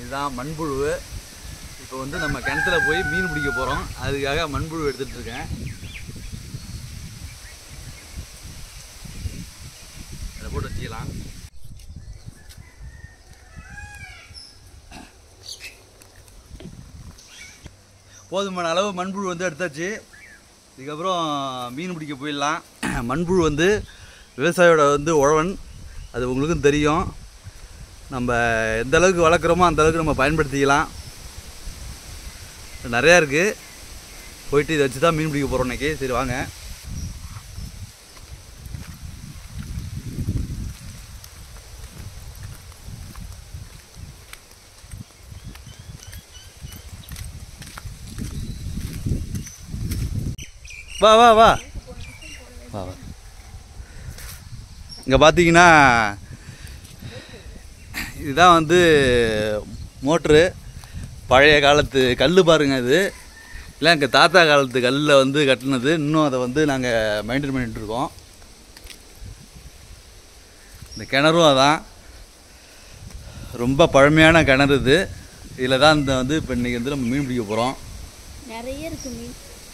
இதுதான் மண்புழு இப்போ வந்து நம்ம கிணத்துல போய் மீன் பிடிக்க போகிறோம் அதுக்காக மண்புழு எடுத்துகிட்டு இருக்கேன் அதை போட்டு வச்சுக்கலாம் போதுமான அளவு மண்புழு வந்து எடுத்தாச்சு இதுக்கப்புறம் மீன் பிடிக்க போயிடலாம் மண்புழு வந்து விவசாயியோட வந்து உழவன் அது உங்களுக்கும் தெரியும் நம்ம எந்த அளவுக்கு வளர்க்குறோமோ அந்த அளவுக்கு நம்ம பயன்படுத்திக்கலாம் நிறையா இருக்குது போயிட்டு இதை வச்சு தான் மீன் பிடிக்க போகிறோம் இன்னைக்கு சரி வாங்க வா வா வா வா வா இங்கே பார்த்தீங்கன்னா இதுதான் வந்து மோட்ரு பழைய காலத்து கல் பாருங்க இது இல்லை எங்கள் தாத்தா காலத்து கல்லில் வந்து கட்டினது இன்னும் அதை வந்து நாங்கள் மெயின்டைன் பண்ணிட்டு இருக்கோம் இந்த கிணறும் அதான் ரொம்ப பழமையான கிணறு இது இதில் தான் இந்த வந்து இப்போ இன்றைக்கி வந்து நம்ம மீன் பிடிக்க போகிறோம் நிறைய இருக்கு மீன்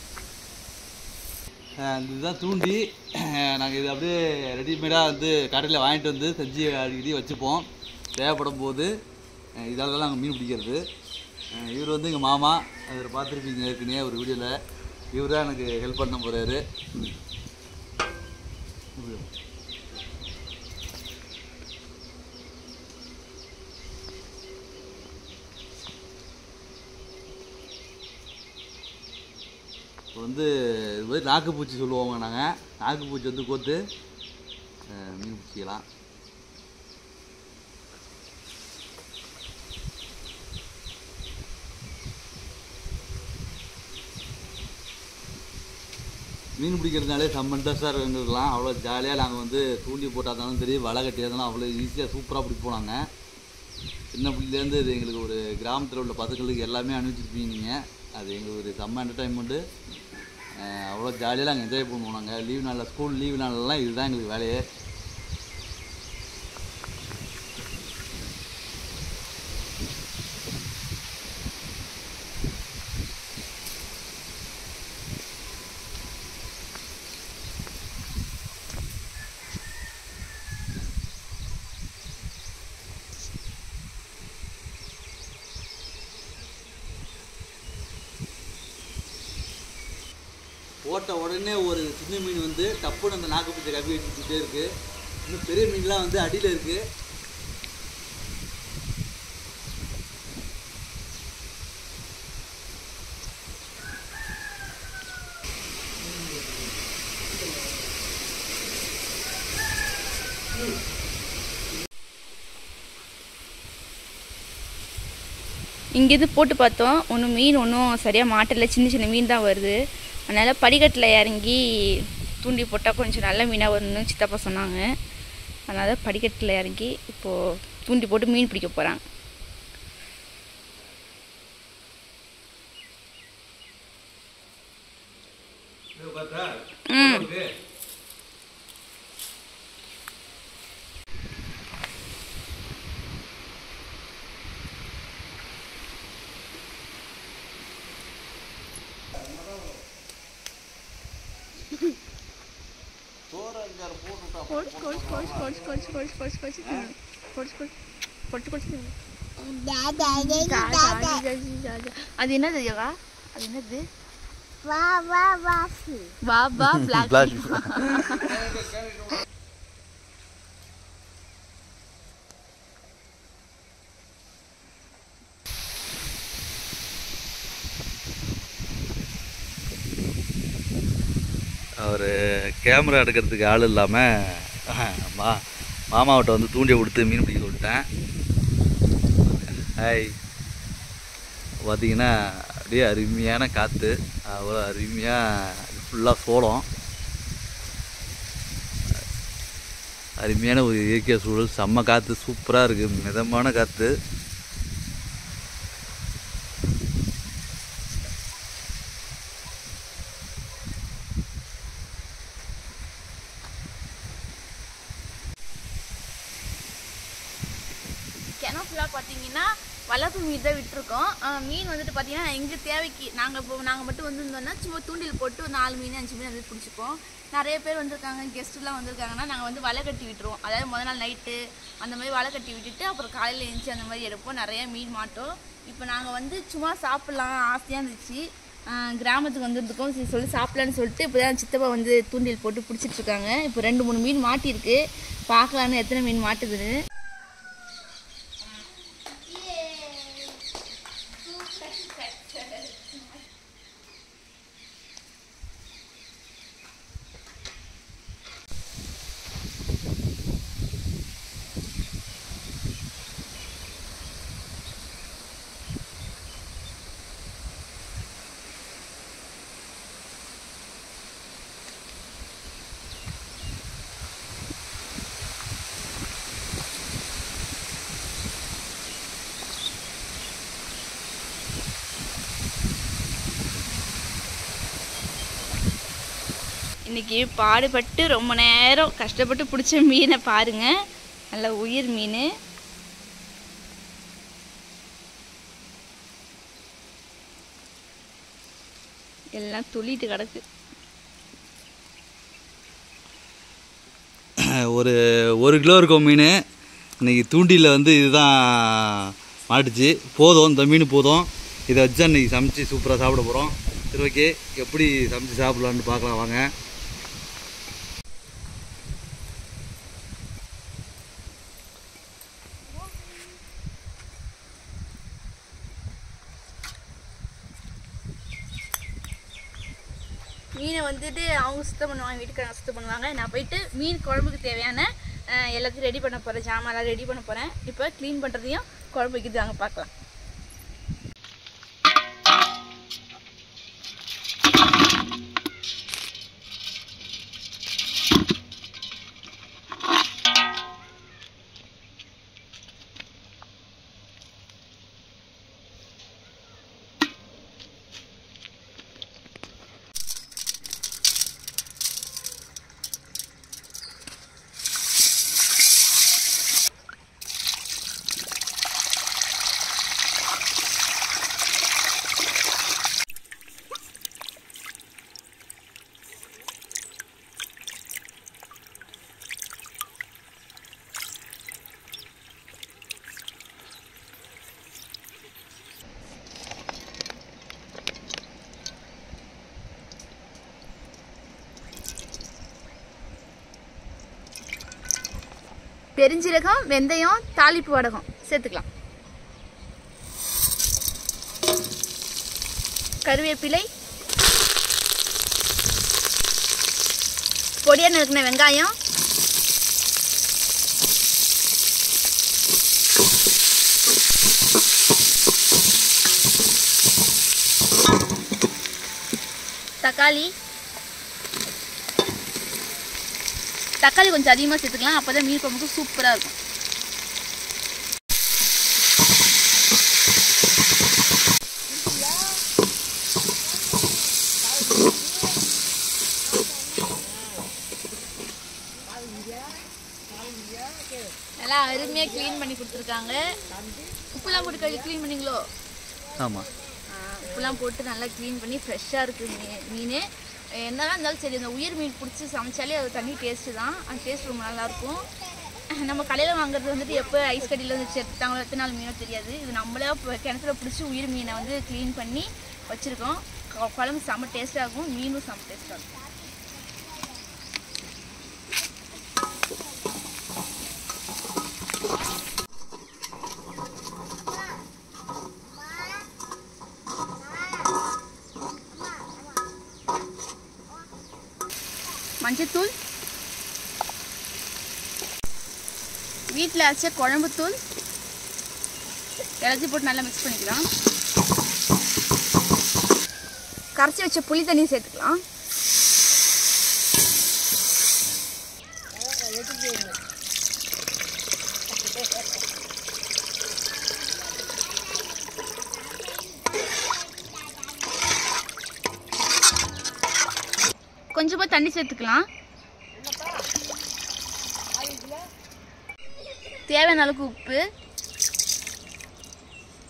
இதுதான் தூண்டி நாங்கள் இது அப்படியே ரெடிமேடாக வந்து கடையில் வாங்கிட்டு வந்து செஞ்சு அடிக்கடி வச்சுப்போம் தேவைப்படும் போது அஹ் இதால தான் நாங்கள் மீன் பிடிக்கிறது அஹ் இவர் வந்து எங்கள் மாமா அவர் பார்த்துருப்பீங்க ஏற்கனவே ஒரு வீடியோவில் இவர் தான் எனக்கு ஹெல்ப் பண்ண போகிறாரு இப்போ வந்து இது மாதிரி நாக்குப்பூச்சி சொல்லுவோங்க நாங்கள் நாக்குப்பூச்சி வந்து கோத்து அஹ், மீன் பிடிச்சிக்கலாம் மீன் பிடிக்கிறதுனாலே செம்ம இன்ட்ரெஸ்டாக இருக்குங்கலாம் அவ்வளோ ஜாலியாக நாங்கள் வந்து தூண்டி போட்டால் இருந்தாலும் சரி வலை கட்டி இருந்தாலும் அவ்வளோ ஈஸியாக சூப்பராக பிடிப்போம் நாங்கள் சின்ன பிள்ளைலேருந்து இது எங்களுக்கு ஒரு கிராமத்தில் உள்ள பசங்களுக்கு எல்லாமே அனுப்பிச்சிருப்பீங்க நீங்கள் அது எங்களுக்கு ஒரு செம்ம என்டர்டைன்மெண்ட்டு அவ்வளோ ஜாலியாக நாங்கள் என்ஜாய் பண்ணுவோம் நாங்கள் லீவ் நாளில் ஸ்கூல் லீவ் நாளெல்லாம் இதுதான் எங்களுக்கு வேலையே போட்ட உடனே ஒரு சின்ன மீன் வந்து டப்புன்னு அந்த நாக்குப்பூச்சை கப்பி வச்சுக்கிட்டே இருக்கு இன்னும் பெரிய மீன்லாம் வந்து அடியில் இருக்கு இங்கேருந்து போட்டு பார்த்தோம் ஒன்றும் மீன் ஒன்றும் சரியாக மாட்டல சின்ன சின்ன மீன் தான் வருது அதனால் படிக்கட்டில் இறங்கி தூண்டி போட்டால் கொஞ்சம் நல்ல மீனாக வரும்னு சித்தப்பா சொன்னாங்க அதனால் படிக்கட்டில் இறங்கி இப்போது தூண்டி போட்டு மீன் பிடிக்க போகிறாங்க ம் அது என்னது யோகா அது என்னது வா வா வாசி வா வா பிளாக் அவர் கேமரா எடுக்கிறதுக்கு ஆள் இல்லாமல் மா மாமாவிட்ட வந்து தூண்டியை கொடுத்து மீன் பிடிக்க விட்டேன் ஹாய் பார்த்தீங்கன்னா அப்படியே அருமையான காற்று அவ்வளோ அருமையாக ஃபுல்லாக சோளம் அருமையான ஒரு இயற்கை சூழல் செம்ம காற்று சூப்பராக இருக்குது மிதமான காற்று கிணம் ஃபுல்லாக பார்த்தீங்கன்னா வளர்ப்பு மீன் தான் விட்டுருக்கோம் அஹ் மீன் வந்துட்டு பார்த்தீங்கன்னா எங்கள் தேவைக்கு நாங்கள் இப்போ நாங்கள் மட்டும் வந்திருந்தோம்னா சும்மா தூண்டில் போட்டு ஒரு நாலு மீன் அஞ்சு மீன் வந்து பிடிச்சிப்போம் நிறைய பேர் வந்திருக்காங்க கெஸ்ட்டுலாம் வந்திருக்காங்கன்னா நாங்கள் வந்து வலை கட்டி விட்டுருவோம் அதாவது முத நாள் நைட்டு அந்த மாதிரி வலை கட்டி விட்டுட்டு அப்புறம் காலையில் எழுந்துச்சி அந்த மாதிரி எடுப்போம் நிறைய மீன் மாட்டோம் இப்போ நாங்கள் வந்து சும்மா சாப்பிட்லாம் ஆசையாக இருந்துச்சு அஹ் கிராமத்துக்கு வந்திருந்துக்கோம் சரி சொல்லி சாப்பிட்லான்னு சொல்லிட்டு இப்போ தான் சித்தப்பா வந்து தூண்டில் போட்டு பிடிச்சிட்டு இருக்காங்க இப்போ ரெண்டு மூணு மீன் மாட்டியிருக்கு பார்க்கலான்னு எத்தனை மீன் மாட்டுதுன்னு இன்னைக்கு பாடுபட்டு ரொம்ப நேரம் கஷ்டப்பட்டு பிடிச்ச மீனை பாருங்க நல்ல உயிர் மீன் எல்லாம் துள்ளிட்டு கிடக்கு ஒரு ஒரு கிலோ இருக்கும் மீன் இன்னைக்கு தூண்டியில் வந்து இதுதான் மாட்டுச்சு போதும் இந்த மீன் போதும் இதை வச்சு தான் இன்னைக்கு சமைச்சு சூப்பராக சாப்பிட போகிறோம் சரி ஓகே எப்படி சமைச்சு சாப்பிடலான்னு பார்க்கலாம் வாங்க மீனை வந்துட்டு அவங்க சுத்தம் பண்ணுவாங்க வீட்டுக்காரங்க சுத்தம் பண்ணுவாங்க நான் போயிட்டு மீன் குழம்புக்கு தேவையான அஹ், எல்லாத்தையும் ரெடி பண்ண போகிறேன் ஜாமான்லாம் ரெடி பண்ண போகிறேன் இப்போ க்ளீன் பண்ணுறதையும் குழம்பு வைக்கிறது வாங்க பார்க்கலாம் பெருஞ்சீரகம் வெந்தயம் தாளிப்பு வடகம் சேர்த்துக்கலாம் கருவேப்பிலை பொடியாக நறுக்கின வெங்காயம் தக்காளி தக்காளி கொஞ்சம் அதிகமாக சேர்த்துக்கலாம் அப்போ தான் மீன் குழம்புக்கு சூப்பராக இருக்கும் நல்லா அருமையாக க்ளீன் பண்ணி கொடுத்துருக்காங்க உப்புலாம் போட்டு கழுவி க்ளீன் பண்ணீங்களோ ஆமாம் ஆஹ் உப்புலாம் போட்டு நல்லா க்ளீன் பண்ணி ஃப்ரெஷ்ஷாக இருக்குது மீ மீன் என்னதான் இருந்தாலும் சரி அந்த உயிர் மீன் பிடிச்சி சமைச்சாலே அது தனி டேஸ்ட்டு தான் அந்த டேஸ்ட் ரொம்ப நல்லாயிருக்கும் நம்ம கடையில் வாங்குறது வந்துட்டு எப்போ ஐஸ் கட்டியில் வந்து செத்தாங்களோ எத்தனை நாள் மீனோ தெரியாது இது நம்மளே இப்போ கிணத்துல பிடிச்சி உயிர் மீனை வந்து க்ளீன் பண்ணி வச்சுருக்கோம் கொ- குழம்பு செம்ம டேஸ்ட்டாக இருக்கும் மீனும் செம்ம டேஸ்ட்டாக இருக்கும் மஞ்சத்தூள் வீட்டில் அரைச்ச குழம்புத்தூள் எல்லாத்தையும் போட்டு நல்லா மிக்ஸ் பண்ணிக்கலாம் கரைச்சி வச்ச புளி தண்ணி சேர்த்துக்கலாம் கொஞ்சமாக தண்ணி சேர்த்துக்கலாம் தேவையான அளவுக்கு உப்பு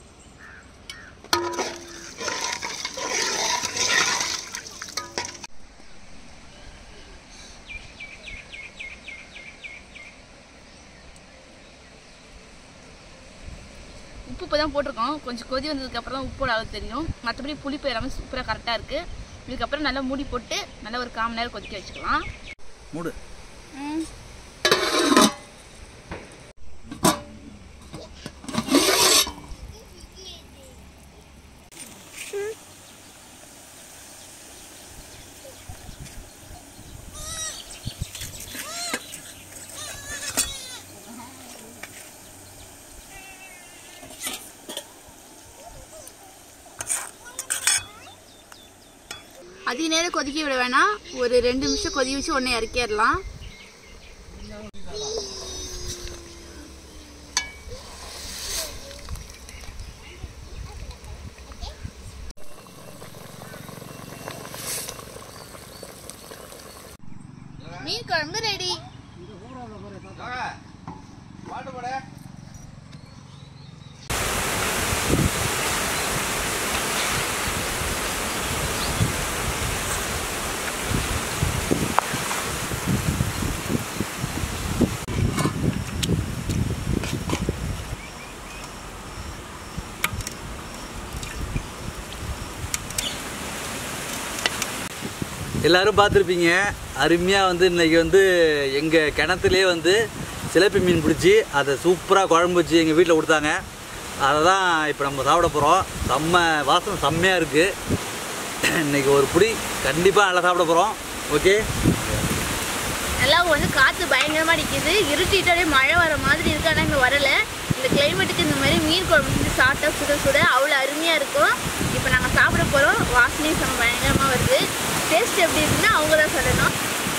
உப்பு இப்போ தான் போட்டிருக்கோம் கொஞ்சம் கொதி வந்ததுக்கப்புறம் தான் உப்போட அளவு தெரியும் மற்றபடி புளிப்பு எல்லாமே சூப்பராக கரெக்டாக இருக்குது இதுக்கப்புறம் நல்லா மூடி போட்டு நல்லா ஒரு கால் மணி நேரம் கொதிக்க வச்சுக்கலாம் மூடு ம் அதிக நேரம் கொதிக்க விட வேணாம் ஒரு ரெண்டு நிமிஷம் கொதி வச்சு உடனே இறக்கிடலாம் மீன் குழம்பு ரெடி எல்லாரும் பார்த்துருப்பீங்க அருமையாக வந்து இன்னைக்கு வந்து எங்கள் கிணத்துலேயே வந்து சிலப்பி மீன் பிடிச்சி அதை சூப்பராக குழம்பு வச்சு எங்கள் வீட்டில் கொடுத்தாங்க அதை தான் இப்போ நம்ம சாப்பிட போகிறோம் செம்ம வாசனை செம்மையாக இருக்குது இன்னைக்கு ஒரு புடி கண்டிப்பாக நல்லா சாப்பிட போகிறோம் ஓகே நல்லா வந்து காற்று பயங்கரமாக அடிக்குது இருட்டிட்டாலே மழை வர மாதிரி இருக்கு ஆனால் இங்கே வரல இந்த கிளைமேட்டுக்கு இந்த மாதிரி மீன் குழம்பு செஞ்சு சாப்பிட்டா சுட சுட அவ்வளோ அருமையாக இருக்கும் இப்போ நாங்கள் சாப்பிட போகிறோம் வாசனையும் செம்ம பயங்கரமாக வருது டேஸ்ட் எப்படி இருக்குன்னா அவங்க தான் சொல்லணும்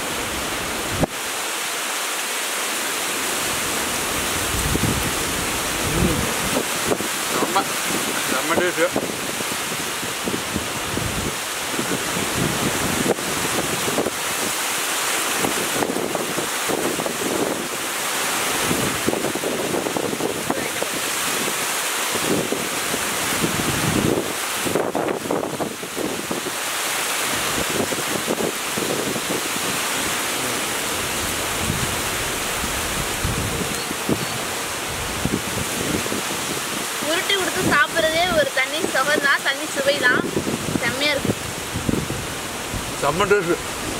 செம்ம செம்ம டேஸ்ட்டு உருட்டி கொடுத்து சாப்பிட்றதே ஒரு தண்ணி சுகம் தான் தண்ணி சுவை தான் செம்மையாக இருக்கு செம்ம டேஸ்ட்டு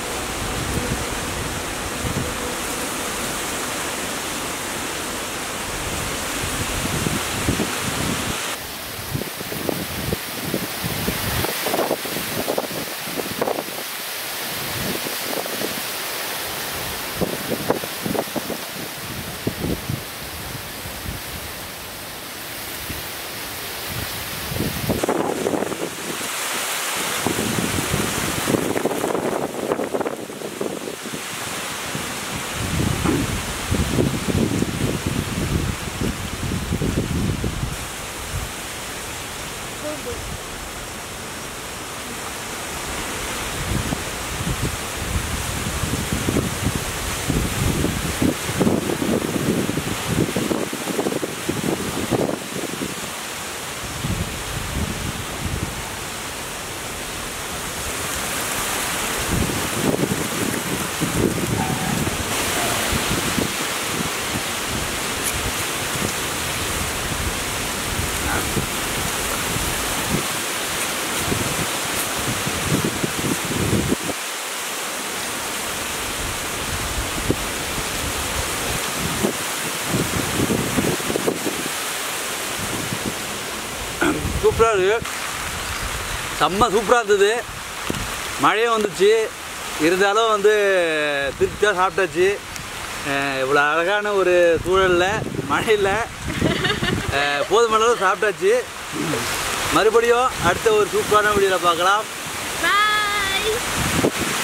சூப்பராக இருக்குது செம்ம சூப்பராக இருந்தது மழையும் வந்துச்சு இருந்தாலும் வந்து திருப்தியாக சாப்பிட்டாச்சு அஹ் இவ்வளோ அழகான ஒரு சூழலில் மழையில் அஹ் போதுமான அளவு சாப்பிட்டாச்சு மறுபடியும் அடுத்த ஒரு சூப்பரான வீடியோவில் பார்க்கலாம் பாய்